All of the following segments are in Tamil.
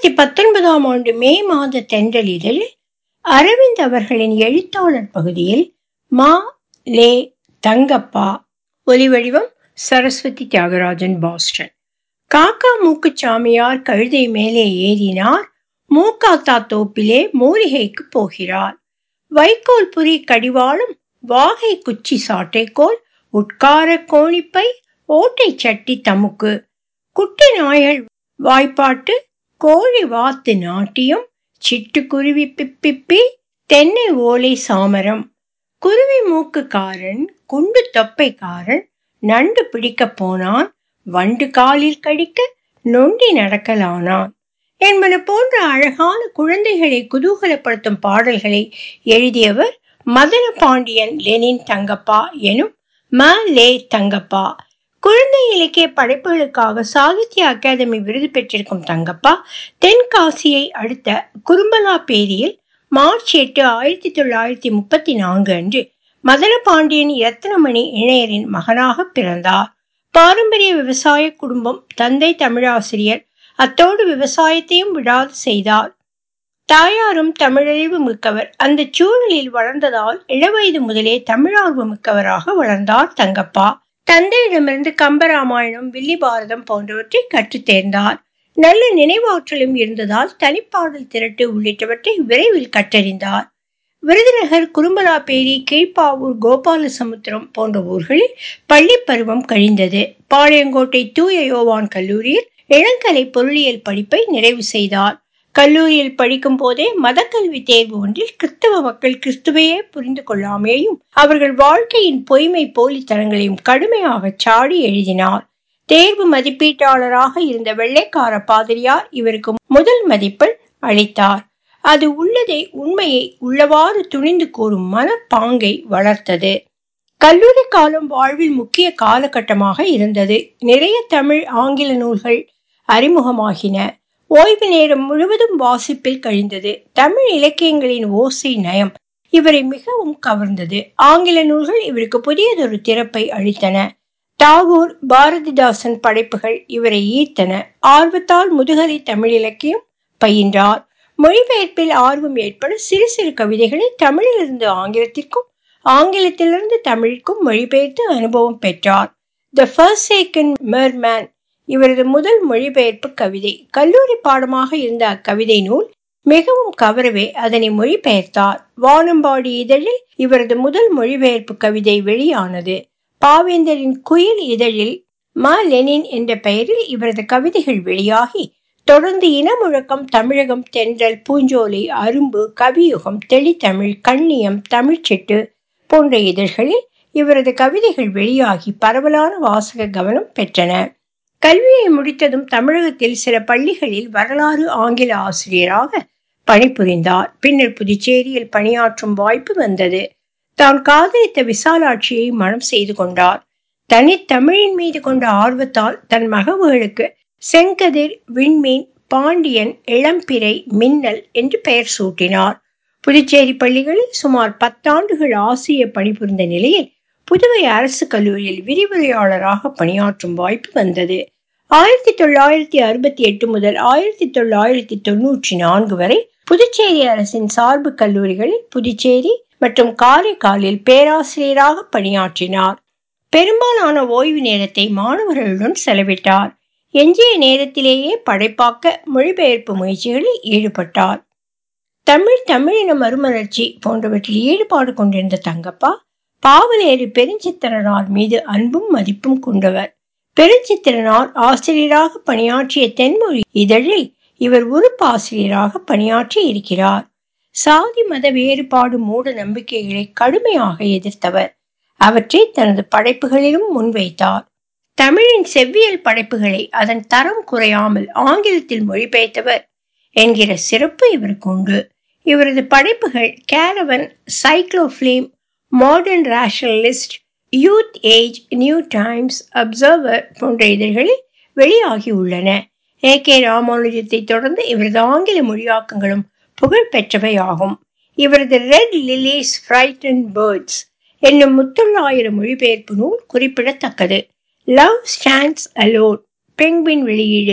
இரண்டாயிரத்தி பத்தொன்பதாம் ஆண்டு மே மாத தென்றல் இதழில் அரவிந்த் அவர்களின் எழுத்தாளர் பகுதியில் மா லே தங்கப்பா ஒலிவடிவம் சரஸ்வதி தியாகராஜன் பாஸ்டன் காக்கா மூக்குச்சாமியார் கழுதை மேலே ஏறினார் மூக்காத்தா தோப்பிலே மூலிகைக்கு போகிறார் வைக்கோல் புரி கடிவாளம் வாகை குச்சி சாட்டைக்கோல் உட்கார கோணிப்பை ஓட்டை சட்டி தமுக்கு குட்டி நாய்கள் வாய்ப்பாட்டு கோழி வாத்து நாட்டியம் சிட்டுக்குருவி பிப்பிப்பி தென்னை ஓலை சாமரம் குருவி மூக்குக்காரன் குண்டு தொப்பைக்காரன் நண்டு பிடிக்கப் போனான் வண்டு காலில் கடிக்க நொண்டி நடக்கலானான் என்பன போன்ற அழகான குழந்தைகளை குதூகலப்படுத்தும் பாடல்களை எழுதியவர் மதன பாண்டியன் லெனின் தங்கப்பா எனும் ம லே தங்கப்பா குழந்தை இலக்கிய படைப்புகளுக்காக சாகித்ய அகாதமி விருது பெற்றிருக்கும் தங்கப்பா தென்காசியை அடுத்த குறும்பலாப்பேரியில் மார்ச் எட்டு ஆயிரத்தி தொள்ளாயிரத்தி முப்பத்தி நான்கு அன்று மதன பாண்டியன் ரத்னமணி இணையரின் மகனாக பிறந்தார் பாரம்பரிய விவசாய குடும்பம் தந்தை தமிழாசிரியர் அத்தோடு விவசாயத்தையும் விடாது செய்தார் தாயாரும் தமிழறிவு மிக்கவர் அந்த சூழலில் வளர்ந்ததால் இளவயது முதலே தமிழார்வம் மிக்கவராக வளர்ந்தார் தங்கப்பா தந்தையிடமிருந்து கம்பராமாயணம் வில்லி பாரதம் போன்றவற்றை கற்றுத் தேர்ந்தார் நல்ல நினைவாற்றலும் இருந்ததால் தனிப்பாடல் திரட்டு உள்ளிட்டவற்றை விரைவில் கற்றறிந்தார் விருதுநகர் குறும்பலாப்பேரி கீழ்ப்பாவூர் கோபாலசமுத்திரம் போன்ற ஊர்களில் பள்ளி பருவம் கழிந்தது பாளையங்கோட்டை தூய யோவான் கல்லூரியில் இளங்கலை பொருளியல் படிப்பை நிறைவு செய்தார் கல்லூரியில் படிக்கும் போதே மதக்கல்வி தேர்வு ஒன்றில் கிறிஸ்தவ மக்கள் கிறிஸ்துவையே புரிந்து கொள்ளாமையும் அவர்கள் வாழ்க்கையின் பொய்மை போலித்தனங்களையும் கடுமையாக சாடி எழுதினார் தேர்வு மதிப்பீட்டாளராக இருந்த வெள்ளைக்கார பாதிரியார் இவருக்கு முதல் மதிப்பெண் அளித்தார் அது உள்ளதை உண்மையை உள்ளவாறு துணிந்து கூறும் மனப்பாங்கை வளர்த்தது கல்லூரி காலம் வாழ்வில் முக்கிய காலகட்டமாக இருந்தது நிறைய தமிழ் ஆங்கில நூல்கள் அறிமுகமாகின ஓய்வு நேரம் முழுவதும் வாசிப்பில் கழிந்தது தமிழ் இலக்கியங்களின் ஓசை நயம் இவரை மிகவும் கவர்ந்தது ஆங்கில நூல்கள் இவருக்கு புதியதொரு திறப்பை அளித்தன தாகூர் பாரதிதாசன் படைப்புகள் இவரை ஈர்த்தன ஆர்வத்தால் முதுகலை தமிழ் இலக்கியம் பயின்றார் மொழிபெயர்ப்பில் ஆர்வம் ஏற்பட சிறு சிறு கவிதைகளை தமிழிலிருந்து ஆங்கிலத்திற்கும் ஆங்கிலத்திலிருந்து தமிழுக்கும் மொழிபெயர்த்து அனுபவம் பெற்றார் த ஃபர்சேக்கன் மெர்மேன் இவரது முதல் மொழிபெயர்ப்பு கவிதை கல்லூரி பாடமாக இருந்த அக்கவிதை நூல் மிகவும் கவரவே அதனை மொழிபெயர்த்தார் வானம்பாடி இதழில் இவரது முதல் மொழிபெயர்ப்பு கவிதை வெளியானது பாவேந்தரின் குயில் இதழில் மா லெனின் என்ற பெயரில் இவரது கவிதைகள் வெளியாகி தொடர்ந்து இனமுழக்கம் தமிழகம் தென்றல் பூஞ்சோலை அரும்பு கவியுகம் தெளித்தமிழ் கண்ணியம் தமிழ்ச்சிட்டு போன்ற இதழ்களில் இவரது கவிதைகள் வெளியாகி பரவலான வாசக கவனம் பெற்றன கல்வியை முடித்ததும் தமிழகத்தில் சில பள்ளிகளில் வரலாறு ஆங்கில ஆசிரியராக பணிபுரிந்தார் பின்னர் புதுச்சேரியில் பணியாற்றும் வாய்ப்பு வந்தது தான் காதலித்த விசாலாட்சியை மனம் செய்து கொண்டார் தனித்தமிழின் மீது கொண்ட ஆர்வத்தால் தன் மகவுகளுக்கு செங்கதிர் விண்மீன் பாண்டியன் இளம்பிறை மின்னல் என்று பெயர் சூட்டினார் புதுச்சேரி பள்ளிகளில் சுமார் பத்தாண்டுகள் ஆசிரிய பணிபுரிந்த நிலையில் புதுவை அரசு கல்லூரியில் விரிவுரையாளராக பணியாற்றும் வாய்ப்பு வந்தது ஆயிரத்தி தொள்ளாயிரத்தி அறுபத்தி எட்டு முதல் ஆயிரத்தி தொள்ளாயிரத்தி தொன்னூற்றி நான்கு வரை புதுச்சேரி அரசின் சார்பு கல்லூரிகளில் புதுச்சேரி மற்றும் காரைக்காலில் பேராசிரியராக பணியாற்றினார் பெரும்பாலான ஓய்வு நேரத்தை மாணவர்களுடன் செலவிட்டார் எஞ்சிய நேரத்திலேயே படைப்பாக்க மொழிபெயர்ப்பு முயற்சிகளில் ஈடுபட்டார் தமிழ் தமிழின மறுமலர்ச்சி போன்றவற்றில் ஈடுபாடு கொண்டிருந்த தங்கப்பா பாவலேறு பெருஞ்சித்திரனார் மீது அன்பும் மதிப்பும் கொண்டவர் பெருஞ்சித்திரனார் ஆசிரியராக பணியாற்றிய தென்மொழி இதழில் இவர் உறுப்பாசிரியராக பணியாற்றி இருக்கிறார் சாதி மத வேறுபாடு மூட நம்பிக்கைகளை கடுமையாக எதிர்த்தவர் அவற்றை தனது படைப்புகளிலும் முன்வைத்தார் தமிழின் செவ்வியல் படைப்புகளை அதன் தரம் குறையாமல் ஆங்கிலத்தில் மொழிபெயர்த்தவர் என்கிற சிறப்பு இவருக்கு உண்டு இவரது படைப்புகள் கேரவன் சைக்ளோஃபிலிம் Modern Rationalist Youth Age New Times Observer போன்ற இதழ்களில் வெளியாகி உள்ளன ஏ கே ராமானுஜத்தை தொடர்ந்து இவரது ஆங்கில மொழியாக்கங்களும் புகழ் பெற்றவை ஆகும் இவரது ரெட் லிலிஸ் ஃப்ரைட்டன் பேர்ட்ஸ் என்னும் முத்தொள்ளாயிரம் மொழிபெயர்ப்பு நூல் குறிப்பிடத்தக்கது லவ் ஸ்டாண்ட்ஸ் அலோன் பெங்குவின் வெளியீடு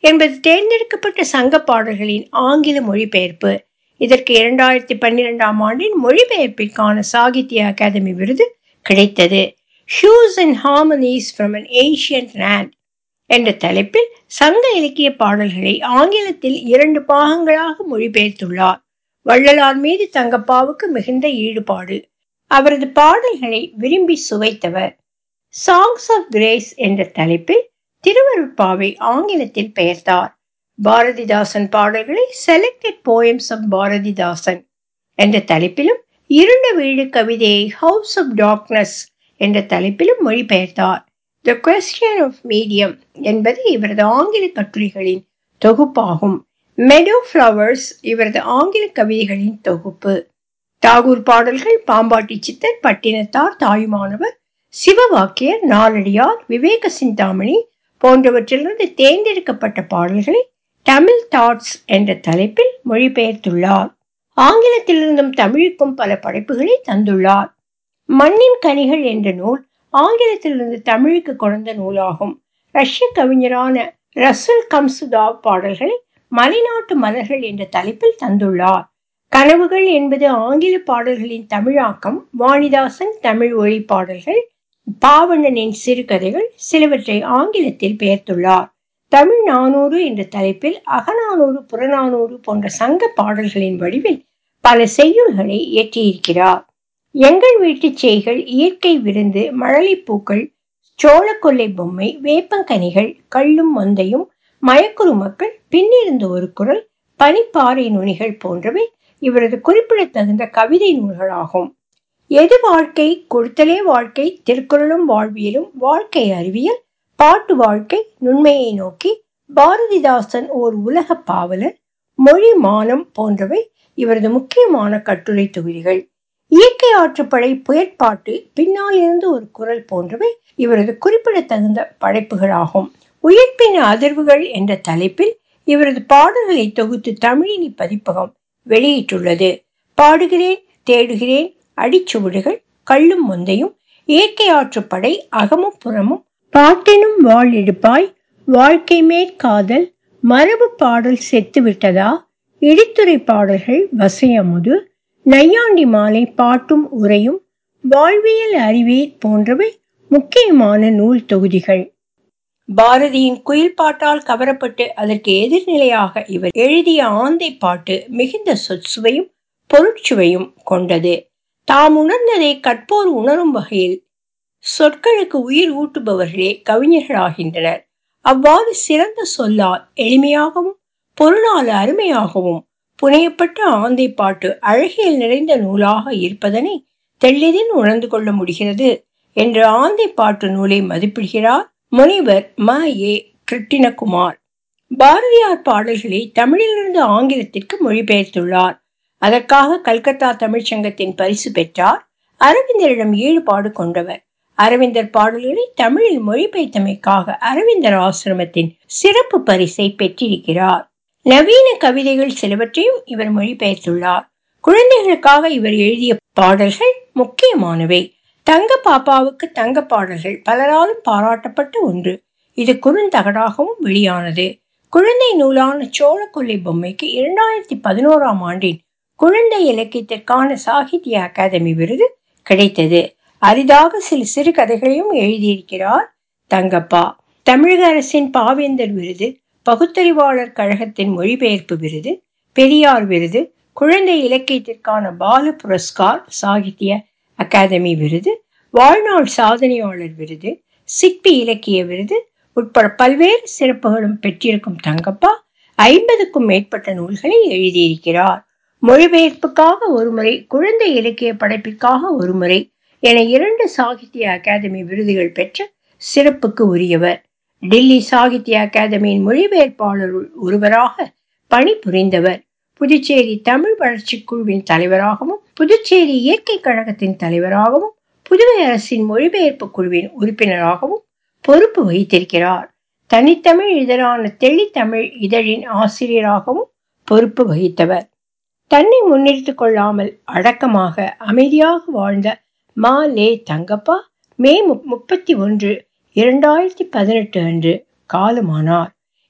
என்பது தேர்ந்தெடுக்கப்பட்ட சங்க பாடல்களின் ஆங்கில மொழிபெயர்ப்பு இதற்கு இரண்டாயிரத்தி பன்னிரெண்டாம் ஆண்டின் மொழிபெயர்ப்பிற்கான சாகித்ய அகாதமி விருது கிடைத்தது Shoes and Harmonies from an Ancient Land என்ற தலைப்பில் சங்க இலக்கிய பாடல்களை ஆங்கிலத்தில் இரண்டு பாகங்களாக மொழிபெயர்த்துள்ளார் வள்ளலார் மீது தங்கப்பாவுக்கு மிகுந்த ஈடுபாடு அவரது பாடல்களை விரும்பி சுவைத்தவர் சாங்ஸ் ஆஃப் கிரேஸ் என்ற தலைப்பில் திருவருட்பாவை ஆங்கிலத்தில் பெயர்த்தார் பாரதிதாசன் பாடல்களை செலக்டட் போயம்ஸ் ஆஃப் பாரதிதாசன் என்ற தலைப்பிலும் இருண்ட வீடு கவிதையை ஹவுஸ் ஆஃப் டார்க்னஸ் என்ற தலைப்பிலும் மொழிபெயர்த்தார் த கொஸ்டின் ஆஃப் மீடியம் என்பது இவரது ஆங்கில கட்டுரைகளின் தொகுப்பாகும் மெடோ ஃப்ளவர்ஸ் இவரது ஆங்கில கவிதைகளின் தொகுப்பு தாகூர் பாடல்கள் பாம்பாட்டி சித்தர் பட்டினத்தார் தாயுமானவர் சிவவாக்கியர் நாலடியார் விவேக சிந்தாமணி போன்றவற்றிலிருந்து தேர்ந்தெடுக்கப்பட்ட பாடல்களை தமிழ் தாட்ஸ் என்ற தலைப்பில் மொழிபெயர்த்துள்ளார் ஆங்கிலத்திலிருந்தும் தமிழுக்கும் பல படைப்புகளை தந்துள்ளார் மண்ணின் கனிகள் என்ற நூல் ஆங்கிலத்திலிருந்து தமிழுக்கு கொண்ட நூலாகும் ரஷ்ய கவிஞரான ரசல் கம்சுதாவ் பாடல்களை மலைநாட்டு மலர்கள் என்ற தலைப்பில் தந்துள்ளார் கனவுகள் என்பது ஆங்கில பாடல்களின் தமிழாக்கம் வாணிதாசன் தமிழ் ஒளி பாடல்கள் பாவண்ணனின் சிறுகதைகள் சிலவற்றை ஆங்கிலத்தில் பெயர்த்துள்ளார் தமிழ் நானூறு என்ற தலைப்பில் அகநானூறு புறநானூறு போன்ற சங்க பாடல்களின் வடிவில் பல செய்யுள்களை இயற்றியிருக்கிறார் எங்கள் வீட்டு செய்கள் இயற்கை விருந்து மழலைப்பூக்கள் சோளக்கொல்லை பொம்மை வேப்பங்கனிகள் கள்ளும் மொந்தையும் மயக்குறு மக்கள் பின்னிருந்த ஒரு குரல் பனிப்பாறை நுனிகள் போன்றவை இவரது குறிப்பிடத்தகுந்த கவிதை நூல்களாகும் எது வாழ்க்கை கொடுத்தலே வாழ்க்கை திருக்குறளும் வாழ்வியலும் வாழ்க்கை அறிவியல் பாட்டு வாழ்க்கை நுண்மையை நோக்கி பாரதிதாசன் ஓர் உலக பாவலர் மொழி மானம் போன்றவை இவரது முக்கியமான கட்டுரை தொகுதிகள் இயற்கை ஆற்றுப்படை புயற்பாட்டு பின்னால் இருந்து ஒரு குரல் போன்றவை இவரது குறிப்பிடத்தகுந்த படைப்புகளாகும் உயிர்ப்பின் அதிர்வுகள் என்ற தலைப்பில் இவரது பாடல்களை தொகுத்து தமிழினி பதிப்பகம் வெளியிட்டுள்ளது பாடுகிறேன் தேடுகிறேன் அடிச்சுவடுகள் கள்ளும் முந்தையும் இயற்கை ஆற்றுப்படை அகமும் புறமும் பாட்டினும் வாழ் எடுப்பாய் வாழ்க்கை மேற்காதல் மரபு பாடல் செத்து விட்டதா இடித்துறை பாடல்கள் வசையமுது நையாண்டி மாலை பாட்டும் உரையும் வாழ்வியல் அறிவீர் போன்றவை முக்கியமான நூல் தொகுதிகள் பாரதியின் குயில் பாட்டால் கவரப்பட்டு அதற்கு எதிர்நிலையாக இவர் எழுதிய ஆந்தை பாட்டு மிகுந்த சொற்சுவையும் பொருட்சுவையும் கொண்டது தாம் உணர்ந்ததை கற்போர் உணரும் வகையில் சொற்களுக்கு உயிர் ஊட்டுபவர்களே கவிஞர்களாகின்றனர் அவ்வாறு சிறந்த சொல்லால் எளிமையாகவும் பொருளால் அருமையாகவும் புனையப்பட்ட ஆந்தை பாட்டு அழகியல் நிறைந்த நூலாக இருப்பதனை தெளிதில் உணர்ந்து கொள்ள முடிகிறது என்று ஆந்தை பாட்டு நூலை மதிப்பிடுகிறார் முனைவர் ம ஏ கிருட்டிணகுமார் பாரதியார் பாடல்களை தமிழிலிருந்து ஆங்கிலத்திற்கு மொழிபெயர்த்துள்ளார் அதற்காக கல்கத்தா தமிழ்ச்சங்கத்தின் பரிசு பெற்றார் அரவிந்தரிடம் ஈடுபாடு கொண்டவர் அரவிந்தர் பாடல்களை தமிழில் மொழிபெயர்த்தமைக்காக அரவிந்தர் ஆசிரமத்தின் சிறப்பு பரிசை பெற்றிருக்கிறார் நவீன கவிதைகள் சிலவற்றையும் இவர் மொழிபெயர்த்துள்ளார் குழந்தைகளுக்காக இவர் எழுதிய பாடல்கள் முக்கியமானவை தங்க பாப்பாவுக்கு தங்க பாடல்கள் பலராலும் பாராட்டப்பட்ட ஒன்று இது குறுந்தகடாகவும் வெளியானது குழந்தை நூலான சோழக்கொல்லை பொம்மைக்கு இரண்டாயிரத்தி பதினோராம் ஆண்டின் குழந்தை இலக்கியத்திற்கான சாகித்ய அகாதமி விருது கிடைத்தது அரிதாக சில சிறுகதைகளையும் எழுதியிருக்கிறார் தங்கப்பா தமிழக அரசின் பாவேந்தர் விருது பகுத்தறிவாளர் கழகத்தின் மொழிபெயர்ப்பு விருது பெரியார் விருது குழந்தை இலக்கியத்திற்கான பால புரஸ்கார் சாகித்ய அகாதமி விருது வாழ்நாள் சாதனையாளர் விருது சிற்பி இலக்கிய விருது உட்பட பல்வேறு சிறப்புகளும் பெற்றிருக்கும் தங்கப்பா ஐம்பதுக்கும் மேற்பட்ட நூல்களை எழுதியிருக்கிறார் மொழிபெயர்ப்புக்காக ஒருமுறை குழந்தை இலக்கிய படைப்பிற்காக ஒருமுறை என இரண்டு சாகித்ய அகாதமி விருதுகள் பெற்ற சிறப்புக்கு உரியவர் டெல்லி சாகித்ய அகாதமியின் மொழிபெயர்ப்பாளருள் ஒருவராக பணிபுரிந்தவர் புதுச்சேரி தமிழ் வளர்ச்சி குழுவின் தலைவராகவும் புதுச்சேரி இயற்கை கழகத்தின் தலைவராகவும் புதுவை அரசின் மொழிபெயர்ப்பு குழுவின் உறுப்பினராகவும் பொறுப்பு வகித்திருக்கிறார் தனித்தமிழ் இதழான தெளித்தமிழ் இதழின் ஆசிரியராகவும் பொறுப்பு வகித்தவர் தன்னை முன்னிறுத்திக் கொள்ளாமல் அடக்கமாக அமைதியாக வாழ்ந்த மா லே தங்கப்பா மே முப்பத்தி ஒன்று இரண்டாயிரத்தி பதினெட்டு அன்று காலமானார்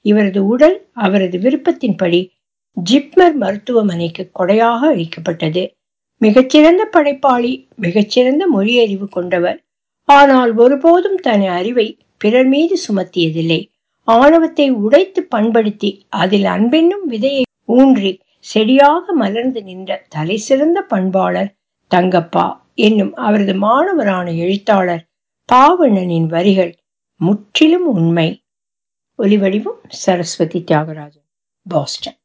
இவரது உடல் அவரது விருப்பத்தின்படி ஜிப்மர் மருத்துவமனைக்கு கொடையாக அளிக்கப்பட்டது மிகச்சிறந்த படைப்பாளி மிகச்சிறந்த மொழியறிவு கொண்டவர் ஆனால் ஒருபோதும் தன் அறிவை பிறர் மீது சுமத்தியதில்லை ஆணவத்தை உடைத்து பண்படுத்தி அதில் அன்பென்னும் விதையை ஊன்றி செடியாக மலர்ந்து நின்ற தலை சிறந்த பண்பாளர் தங்கப்பா என்னும் அவரது மாணவரான எழுத்தாளர் பாவண்ணனின் வரிகள் முற்றிலும் உண்மை ஒலிவடிவம் சரஸ்வதி தியாகராஜன் பாஸ்டன்